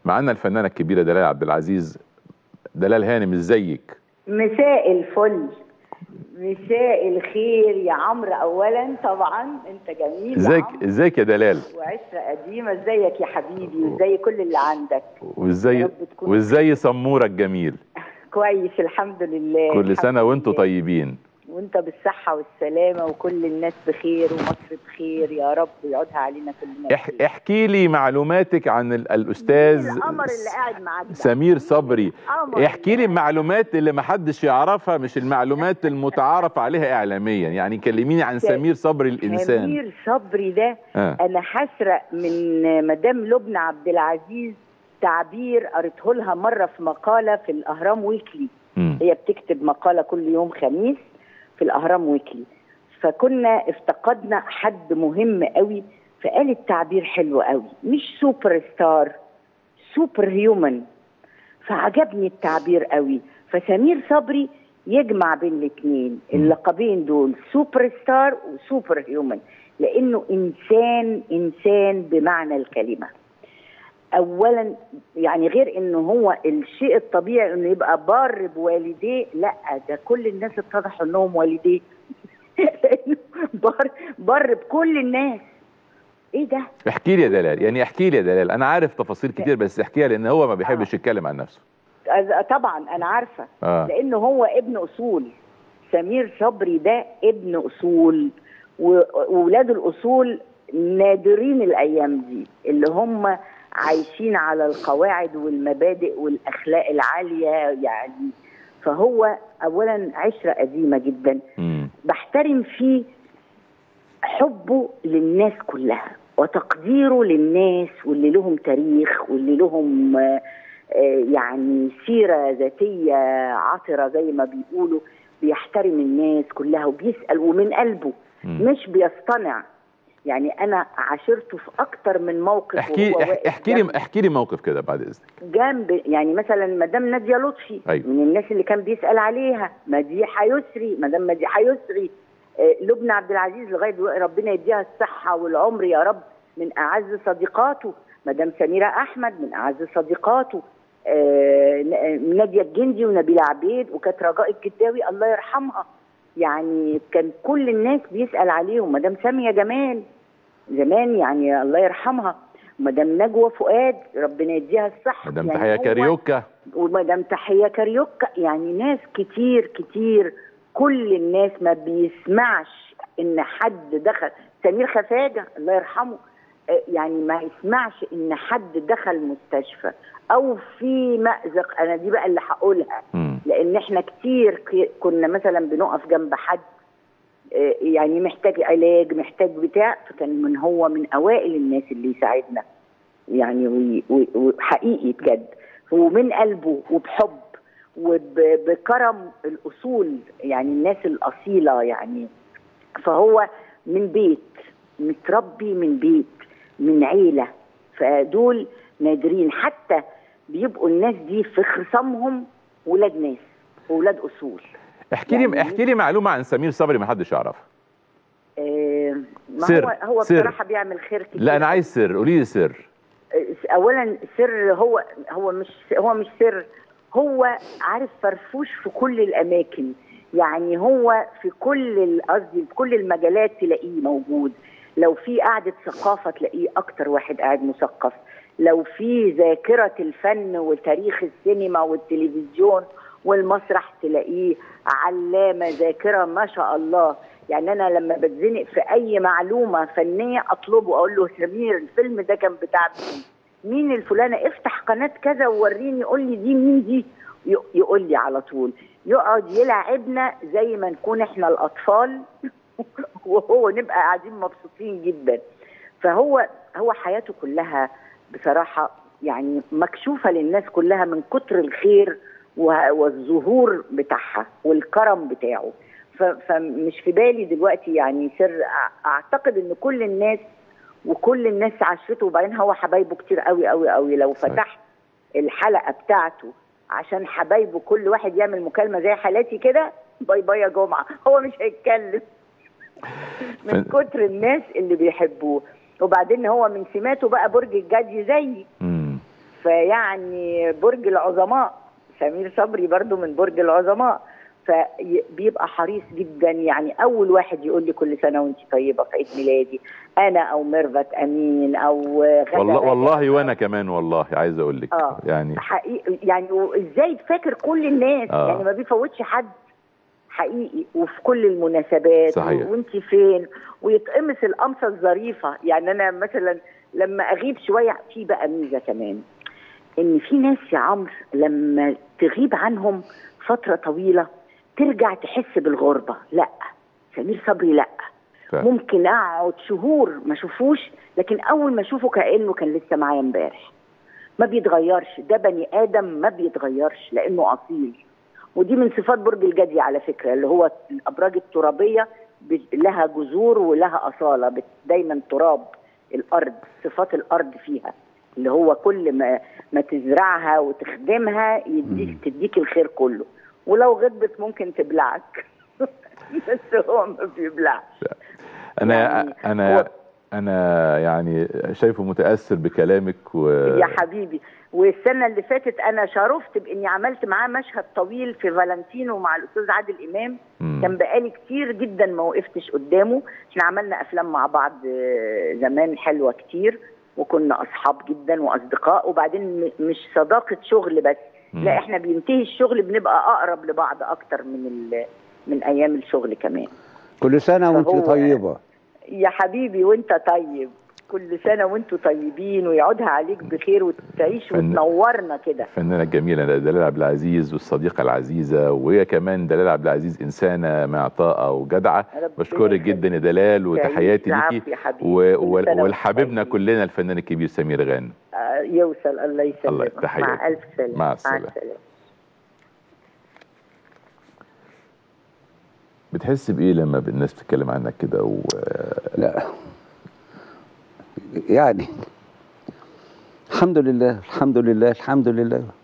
معانا الفنانه الكبيره دلال عبد العزيز دلال هانم ازيك مساء الفل مساء الخير يا عمرو اولا طبعا انت جميل يا ازيك عمرو ازيك يا دلال وعشره قديمه ازيك يا حبيبي وازاي كل اللي عندك يا وازاي رب تكون وازاي سموره الجميل كويس الحمد لله كل الحمد سنه وانتم لله. طيبين وانت بالصحه والسلامه وكل الناس بخير ومصر بخير يا رب يعودها علينا كلنا اح بخير. احكي لي معلوماتك عن ال- الاستاذ مين القمر اللي قاعد معاك ده؟ سمير صبري قمر احكي لي اللي المعلومات اللي محدش يعرفها مش المعلومات المتعارف عليها اعلاميا يعني كلميني عن س- سمير صبري الانسان سمير صبري ده آه. انا هسرق من مدام لبنى عبد العزيز تعبير قريته لها مره في مقاله في الاهرام ويكلي مم. هي بتكتب مقاله كل يوم خميس في الاهرام ويكلي فكنا افتقدنا حد مهم قوي فقالت تعبير حلو قوي مش سوبر ستار سوبر هيومن فعجبني التعبير قوي فسمير صبري يجمع بين الاثنين اللقبين دول سوبر ستار وسوبر هيومن لانه انسان انسان بمعنى الكلمه اولا يعني غير انه هو الشيء الطبيعي انه يبقى بار بوالديه لا ده كل الناس اتضح انهم والديه لأنه بار بار بكل الناس ايه ده احكي لي يا دلال يعني احكي لي يا دلال انا عارف تفاصيل كتير بس احكيها لان هو ما بيحبش يتكلم عن نفسه أز- طبعا انا عارفه اه لانه هو ابن اصول سمير صبري ده ابن اصول و- وولاد الاصول نادرين الايام دي اللي هم عايشين على القواعد والمبادئ والاخلاق العاليه يعني فهو اولا عشره قديمه جدا مم. بحترم فيه حبه للناس كلها وتقديره للناس واللي لهم تاريخ واللي لهم آه، آه، يعني سيرة ذاتية عطرة زي ما بيقولوا بيحترم الناس كلها وبيسأل ومن قلبه مم. مش بيصطنع يعني أنا عاشرته في أكتر من موقف احكي وهو اح- واقف احكي لي جنبي. احكي لي موقف كده بعد اذنك جنب يعني مثلا مدام ناديه لطفي أيوة. من الناس اللي كان بيسال عليها مديحه يسري مدام مديحه يسري آه، لبنى عبد العزيز لغايه دلوقتي ربنا يديها الصحه والعمر يا رب من اعز صديقاته مدام سميره احمد من اعز صديقاته آه، ن- آه، ناديه الجندي ونبيله عبيد وكانت رجاء الجداوي الله يرحمها يعني كان كل الناس بيسال عليهم مدام ساميه جمال زمان يعني الله يرحمها مدام نجوى فؤاد ربنا يديها الصحه مدام يعني تحيه هو- كاريوكا ومدام تحيه كاريوكا يعني ناس كتير كتير كل الناس ما بيسمعش ان حد دخل سمير خفاجه الله يرحمه آه، يعني ما يسمعش ان حد دخل مستشفى او في مأزق انا دي بقى اللي هقولها مم. لان احنا كتير ك- كنا مثلا بنقف جنب حد آه، يعني محتاج علاج محتاج بتاع فكان من هو من اوائل الناس اللي يساعدنا يعني وي- وي- وحقيقي بجد ومن قلبه وبحب وبكرم الاصول يعني الناس الاصيله يعني فهو من بيت متربي من بيت من عيله فدول نادرين حتى بيبقوا الناس دي في خصامهم ولاد ناس وولاد اصول احكي لي يعني- احكي لي معلومه عن سمير صبري ما حدش يعرفها آه، ما سر، هو هو سر. بصراحه بيعمل خير كتير لا انا عايز سر قولي لي سر آه، اولا سر هو هو مش هو مش سر هو عارف فرفوش في كل الاماكن يعني هو في كل ال- قصدي في كل المجالات تلاقيه موجود لو في قعده ثقافه تلاقيه اكتر واحد قاعد مثقف لو في ذاكره الفن وتاريخ السينما والتلفزيون والمسرح تلاقيه علامه ذاكره ما شاء الله يعني انا لما بتزنق في اي معلومه فنيه اطلبه اقول له سمير الفيلم ده كان بتاع مين؟ مين الفلانه افتح قناه كذا ووريني يقول لي دي مين دي ي- يقول لي على طول يقعد يلعبنا زي ما نكون احنا الاطفال وهو نبقى قاعدين مبسوطين جدا فهو هو حياته كلها بصراحه يعني مكشوفه للناس كلها من كتر الخير و- والظهور بتاعها والكرم بتاعه ف- فمش في بالي دلوقتي يعني سر أع- اعتقد ان كل الناس وكل الناس عاشرته وبعدين هو حبايبه كتير قوي قوي قوي لو صحيح. فتحت الحلقه بتاعته عشان حبايبه كل واحد يعمل مكالمه زي حالاتي كده باي باي يا جمعه هو مش هيتكلم من ف- كتر الناس اللي بيحبوه وبعدين هو من سماته بقى برج الجدي زيي مم. فيعني برج العظماء سمير صبري برضو من برج العظماء فبيبقى حريص جدا يعني اول واحد يقول لي كل سنه وانت طيبه في عيد ميلادي انا او ميرفت امين او غدا والله رجب والله أو- وانا كمان والله عايز اقول لك اه يعني حقيقي يعني ازاي فاكر كل الناس آه. يعني ما بيفوتش حد حقيقي وفي كل المناسبات صحيح. وانت فين ويتقمص القمصه الظريفه يعني انا مثلا لما اغيب شويه في بقى ميزه كمان ان في ناس يا عمرو لما تغيب عنهم فتره طويله ترجع تحس بالغربه لا سمير صبري لا فعلا. ممكن اقعد شهور ما اشوفوش لكن اول ما اشوفه كانه كان لسه معايا امبارح ما بيتغيرش ده بني ادم ما بيتغيرش لانه اصيل ودي من صفات برج الجدي على فكره اللي هو الابراج الترابيه ب- لها جذور ولها اصاله بت- دايما تراب الارض صفات الارض فيها اللي هو كل ما ما تزرعها وتخدمها يديك تديك الخير كله ولو غضبت ممكن تبلعك بس هو ما بيبلعش انا يعني انا هو- انا يعني شايفه متاثر بكلامك و يا حبيبي والسنه اللي فاتت انا شرفت باني عملت معاه مشهد طويل في فالنتينو مع الاستاذ عادل امام مم. كان بقالي كتير جدا ما وقفتش قدامه احنا عملنا افلام مع بعض آه، زمان حلوه كتير وكنا اصحاب جدا واصدقاء وبعدين م- مش صداقه شغل بس مم. لا احنا بينتهي الشغل بنبقى اقرب لبعض اكتر من ال- من ايام الشغل كمان كل سنة وانت فهو- طيبة يا حبيبي وانت طيب كل سنه وانتوا طيبين ويعودها عليك بخير وتعيش فن- وتنورنا كده الفنانه الجميله دلال عبد العزيز والصديقه العزيزه وهي كمان دلال عبد العزيز انسانه معطاءه وجدعه ربنا بشكرك يخليك. جدا يا دلال وتحياتي تعيش ليكي العافية يا حبيبي. و- كل و- سنة ولحبيبنا وانتم طيبين. كلنا الفنان الكبير سمير غانم آه، يوصل الله يسلمك الله تحياتي. مع الف سلامه مع السلامة. بتحس بايه لما الناس بتتكلم عنك كده و... لا يعني الحمد لله الحمد لله الحمد لله